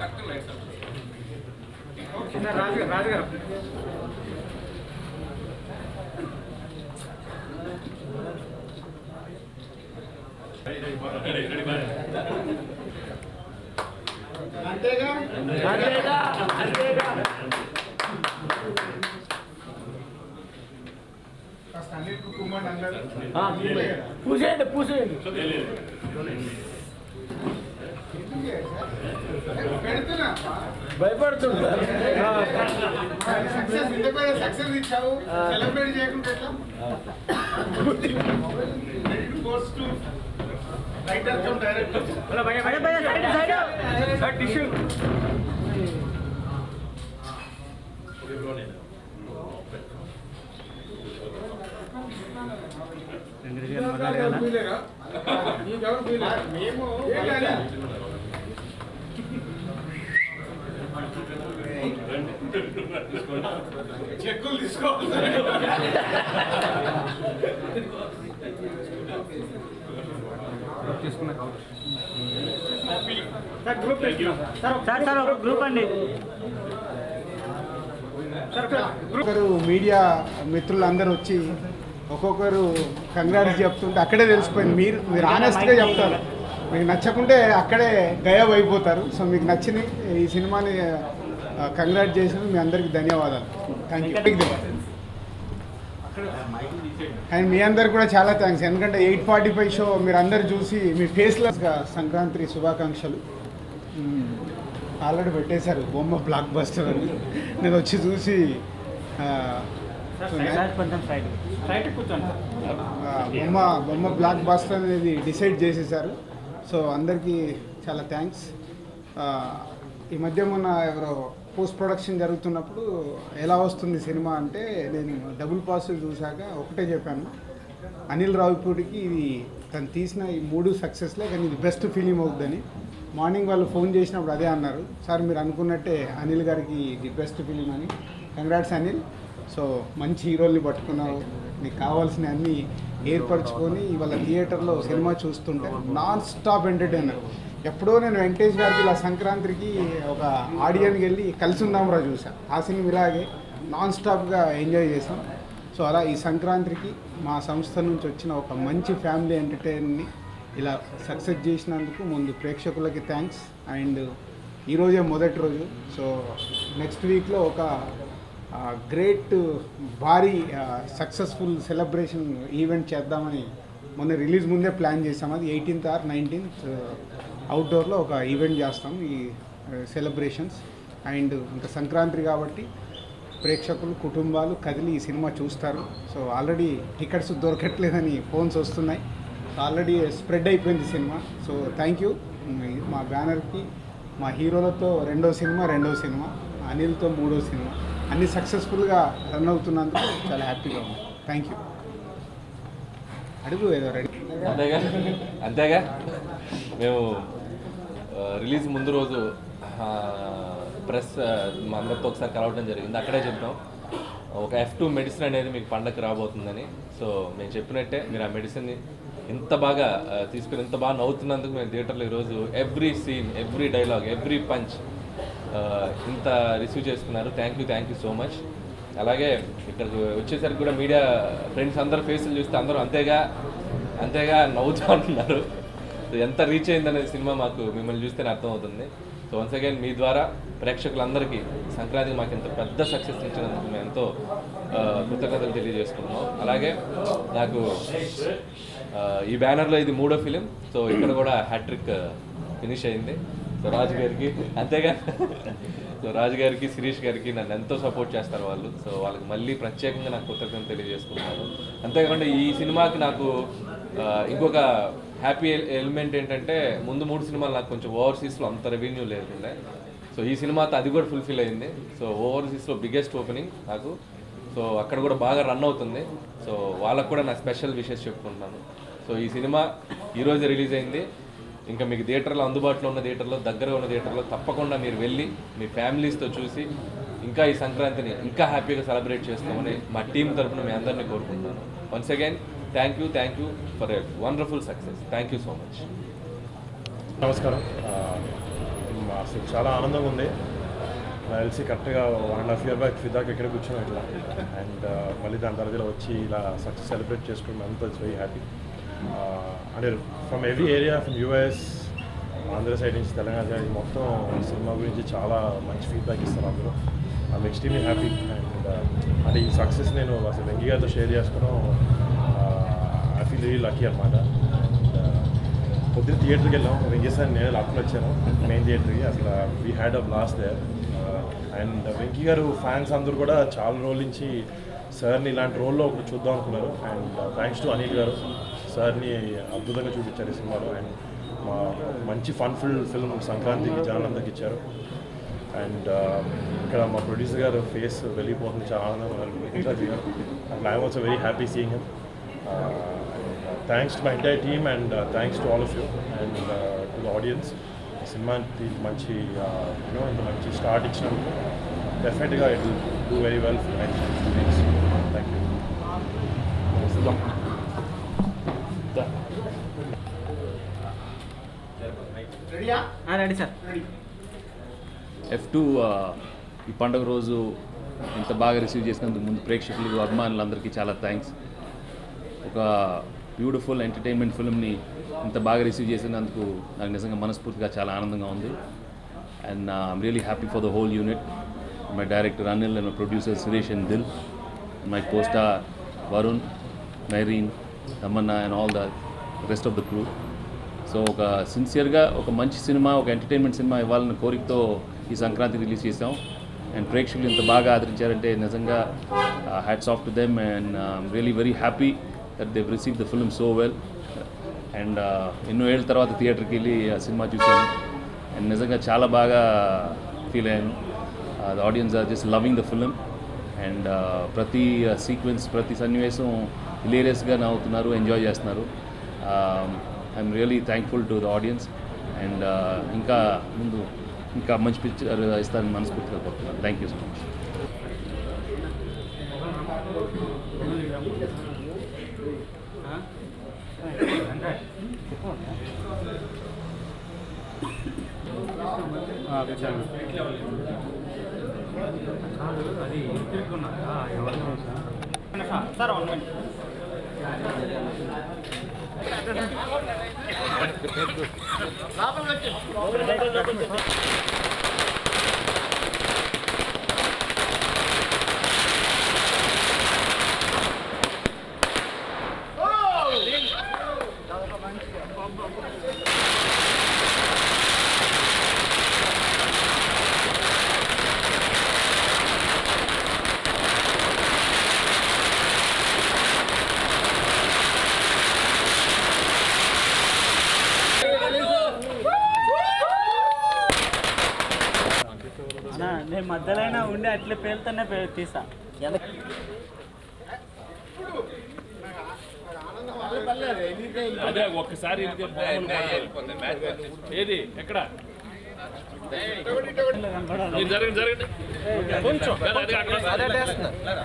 టక్కున lights off రాజు రాజు గారు అంతేగా కాస్త అన్నిటికీ కుమ్మండి అందరూ పూసేయండి పూసేయండి పెడుతున్నా భయపడుతుంది సక్సెస్ ఇంత సక్సెస్ ఇచ్చావు సెలబ్రేట్ చేయకుండా ఎట్లా goes to writer cum director టిష్యూ మేము చెక్కులు తీసుకోవాలి సార్ సార్ ఒక గ్రూప్ అండి ఒక్కొక్కరు మీడియా మిత్రులందరూ వచ్చి ఒక్కొక్కరు కంగ్రాట్స్ చెప్తుంటే అక్కడే తెలిసిపోయింది మీరు మీరు ఆనెస్ట్గా చెప్తారు మీకు నచ్చకుంటే అక్కడే గయబ్ అయిపోతారు సో మీకు నచ్చిన ఈ సినిమాని కంగ్రాట్ చేసినందుకు మీ అందరికి ధన్యవాదాలు థ్యాంక్ యూ అండ్ మీ అందరికి కూడా చాలా థ్యాంక్స్ ఎందుకంటే ఎయిట్ ఫార్టీ ఫైవ్ షో మీరు అందరు చూసి మీ ఫేస్లెస్గా సంక్రాంతి శుభాకాంక్షలు ఆల్రెడీ పెట్టేశారు బొమ్మ బ్లాక్ బస్టర్ అని నేను వచ్చి చూసి ఆ, కొంచెం సైడ్ సైడ్ కూర్చోండి ఆ, బొమ్మ బొమ్మ బ్లాక్ బస్టర్ అనేది డిసైడ్ చేసేసారు సో అందరికీ చాలా థ్యాంక్స్ ఈ మధ్య మొన్న ఎవరో పోస్ట్ ప్రొడక్షన్ జరుగుతున్నప్పుడు ఎలా వస్తుంది సినిమా అంటే నేను డబుల్ పాస్ చూశాక ఒకటే చెప్పాను అనిల్ రావిపూడికి ఇది తను తీసిన ఈ మూడు సక్సెస్లే కానీ ఇది బెస్ట్ ఫిలిం అవుతుందని మార్నింగ్ వాళ్ళు ఫోన్ చేసినప్పుడు అదే అన్నారు సార్ మీరు అనుకున్నట్టే అనిల్ గారికి ఇది బెస్ట్ ఫిలిం అని కంగ్రాట్స్ అనిల్ సో మంచి హీరోల్ని పట్టుకున్నావు నీకు కావాల్సిన అన్ని ఏర్పరచుకొని ఇవాళ థియేటర్లో సినిమా చూస్తుంటే నాన్ స్టాప్ ఎంటర్టైనర్ ఎప్పుడో నేను వెంకటేష్ గారికి ఇలా సంక్రాంతికి ఒక ఆడియన్కి వెళ్ళి కలిసి ఉందాంరా చూసా ఆ సినిమా ఇలాగే నాన్ స్టాప్గా ఎంజాయ్ చేసాం సో అలా ఈ సంక్రాంతికి మా సంస్థ నుంచి వచ్చిన ఒక మంచి ఫ్యామిలీ ఎంటర్టైన్ని ఇలా సక్సెస్ చేసినందుకు ముందు ప్రేక్షకులకి థ్యాంక్స్ అండ్ ఈరోజే మొదటి రోజు సో నెక్స్ట్ వీక్లో ఒక గ్రేట్ భారీ సక్సెస్ఫుల్ సెలబ్రేషన్ ఈవెంట్ చేద్దామని మొన్న రిలీజ్ ముందే ప్లాన్ చేసాం అది ఎయిటీన్త్ ఆర్ నైన్టీన్త్ అవుట్డోర్లో ఒక ఈవెంట్ చేస్తాం ఈ సెలబ్రేషన్స్ అండ్ ఇంకా సంక్రాంతి కాబట్టి ప్రేక్షకులు కుటుంబాలు కదిలి ఈ సినిమా చూస్తారు సో ఆల్రెడీ టికెట్స్ దొరకట్లేదని ఫోన్స్ వస్తున్నాయి ఆల్రెడీ స్ప్రెడ్ అయిపోయింది సినిమా సో థ్యాంక్ యూ మా బ్యానర్కి మా హీరోలతో రెండో సినిమా రెండో సినిమా అనిల్తో మూడో సినిమా అన్ని సక్సెస్ఫుల్గా రన్ అవుతున్నందుకు చాలా హ్యాపీగా ఉంది థ్యాంక్ యూ అడుగు ఏదో రెడీ అంతేగా అంతేగా మేము ఆ, రిలీజ్ ముందు రోజు ఆ, ప్రెస్ ఆ, మా అందరితో ఒకసారి కలవడం జరిగింది అక్కడే చెప్పాం ఒక ఎఫ్ టూ మెడిసిన్ అనేది మీకు పండగకి రాబోతుందని సో మేము చెప్పినట్టే మీరు ఆ మెడిసిన్ని ఇంత బాగా ఆ, తీసుకుని ఇంత బాగా నవ్వుతున్నందుకు మేము థియేటర్లో ఈరోజు every scene every dialogue every punch ఇంత రిసీవ్ చేసుకున్నారు thank you thank you so much అలాగే ఇక్కడికి వచ్చేసరికి కూడా మీడియా ఫ్రెండ్స్ అందరు ఫేసులు చూస్తే అందరూ అంతేగా అంతేగా నవ్వుతూ ఉంటున్నారు సో ఎంత రీచ్ అయిందనేది సినిమా మాకు మిమ్మల్ని చూస్తేనే అర్థమవుతుంది సో వన్స్ అగైన్ మీ ద్వారా ప్రేక్షకులందరికీ సంక్రాంతికి మాకు ఇంత పెద్ద సక్సెస్ ఇచ్చినందుకు మేము ఎంతో ఆ, కృతజ్ఞతలు తెలియజేసుకుంటున్నాం అలాగే నాకు ఆ, ఈ బ్యానర్లో ఇది మూడో ఫిలిం సో ఇక్కడ కూడా హ్యాట్రిక్ ఫినిష్ అయింది సో రాజు గారికి అంతేగా సో రాజు గారికి శిరీష్ గారికి నన్ను ఎంతో సపోర్ట్ చేస్తారు వాళ్ళు సో వాళ్ళకి మళ్ళీ ప్రత్యేకంగా నాకు కృతజ్ఞత తెలియజేసుకుంటున్నాను అంతేకాకుండా ఈ సినిమాకి నాకు ఆ, ఇంకొక హ్యాపీ ఎలిమెంట్ ఏంటంటే ముందు మూడు సినిమాలు నాకు కొంచెం ఓవర్సీస్లో అంత రెవెన్యూ లేకుండే సో ఈ సినిమాతో అది కూడా ఫుల్ఫిల్ అయింది సో ఓవర్సీస్లో బిగ్గెస్ట్ ఓపెనింగ్ నాకు సో అక్కడ కూడా బాగా రన్ అవుతుంది సో వాళ్ళకు కూడా నా స్పెషల్ విషెస్ చెప్పుకుంటున్నాను సో ఈ సినిమా ఈరోజు రిలీజ్ అయింది ఇంకా మీకు థియేటర్లో అందుబాటులో ఉన్న థియేటర్లో దగ్గర ఉన్న థియేటర్లో తప్పకుండా మీరు వెళ్ళి మీ ఫ్యామిలీస్తో చూసి ఇంకా ఈ సంక్రాంతిని ఇంకా హ్యాపీగా సెలబ్రేట్ చేసుకోమని మా టీం తరఫున మీ అందరినీ కోరుకుంటున్నాను once again thank you thank you for a wonderful success thank you so much నమస్కారం ఆ, మా అసలు చాలా ఆనందంగా ఉంది నాకు తెలిసి కరెక్ట్గా one and half year back ఫిదాక్ ఎక్కడ కూర్చొని ఇట్లా అండ్ మళ్ళీ దాని తర్వాత ఇలా వచ్చి ఇలా సక్సెస్ సెలబ్రేట్ చేసుకున్నాం అంతా ఇట్స్ వెరీ హ్యాపీ అంటే from every area from US Andhra side నుంచి తెలంగాణ సైడ్ మొత్తం సినిమా గురించి చాలా మంచి ఫీడ్బ్యాక్ ఇస్తారు అందరూ ఐమ్ ఎక్స్ట్రీమ్లీ హ్యాపీ అండ్ అంటే ఈ సక్సెస్ నేను అసలు వెంకీ గారితో షేర్ చేసుకోవడం ఐ ఫీల్ వెరీ లక్కీ అనమాట పొద్దున్న థియేటర్కి వెళ్ళాం వెంకటేశ్వర నేను లాక్కొని వచ్చాను మెయిన్ థియేటర్కి అసలు we had a blast there and Venky గారు ఫ్యాన్స్ అందరూ కూడా చాలా రోజుల నుంచి సార్ని ఇలాంటి రోల్లో ఒకటి చూద్దాం అనుకున్నారు అండ్ థ్యాంక్స్ టు అనిల్ గారు సార్ని అద్భుతంగా చూపించారు ఈ సినిమాలో అండ్ మా మంచి ఫన్ ఫుల్ ఫిల్మ్ సంక్రాంతికి జనాలందరికి ఇచ్చారు అండ్ ఇక్కడ మా ప్రొడ్యూసర్ గారు ఫేస్ వెళ్ళిపోతుంది చాలా ఆనందంగా అట్లా I'm also very happy seeing him thanks to my entire team and thanks to all of you and to the audience సినిమాకి మంచి యూనో ఇంత మంచి స్టార్ట్ ఇచ్చినందుకు డెఫినెట్గా it will do very well for next next thank you ready sir F two ఈ పండుగ రోజు ఇంత బాగా రిసీవ్ చేసినందుకు ముందు ప్రేక్షకులకు అభిమానులందరికీ చాలా థ్యాంక్స్ ఒక బ్యూటిఫుల్ ఎంటర్టైన్మెంట్ ఫిల్మ్ని ఇంత బాగా రిసీవ్ చేసినందుకు నాకు నిజంగా మనస్ఫూర్తిగా చాలా ఆనందంగా ఉంది and I'm really happy for the whole unit my director Anil and my producer Suresh and Dil my costar Varun Mehreen Tamannaah and all the rest of the crew so ఒక సిన్సియర్గా ఒక మంచి సినిమా ఒక ఎంటర్టైన్మెంట్ సినిమా ఇవ్వాలన్న కోరికతో ఈ సంక్రాంతి రిలీజ్ చేసాం అండ్ ప్రేక్షకులు ఇంత బాగా ఆదరించారంటే నిజంగా hats off to them and really very happy that they receive the film so well and ఎన్నో ఏళ్ళ తర్వాత థియేటర్కి వెళ్ళి ఆ సినిమా చూశాను అండ్ నిజంగా చాలా బాగా ఫీల్ అయ్యాను the audience are just loving the film and ప్రతి సీక్వెన్స్ ప్రతి సన్నివేశం హిలేరియస్గా నవ్వుతున్నారు ఎంజాయ్ చేస్తున్నారు I'm really thankful to the audience and ఇంకా ముందు ఇంకా మంచి పిక్చర్ ఇస్తారని మనస్ఫూర్తిగా కోరుతున్నాను థ్యాంక్ యూ సో మచ్ అది తిరుగుతున్నా సార్ వన్ మినిట్ అన్నా, నేను మధ్యలో ఉండి అట్లే పేలుతూనే పే- తీసా అదే ఒక్కసారి ఇది ఏది ఎక్కడ ఇది జరగండి జరగండి కొంచెం అదే అక్కడ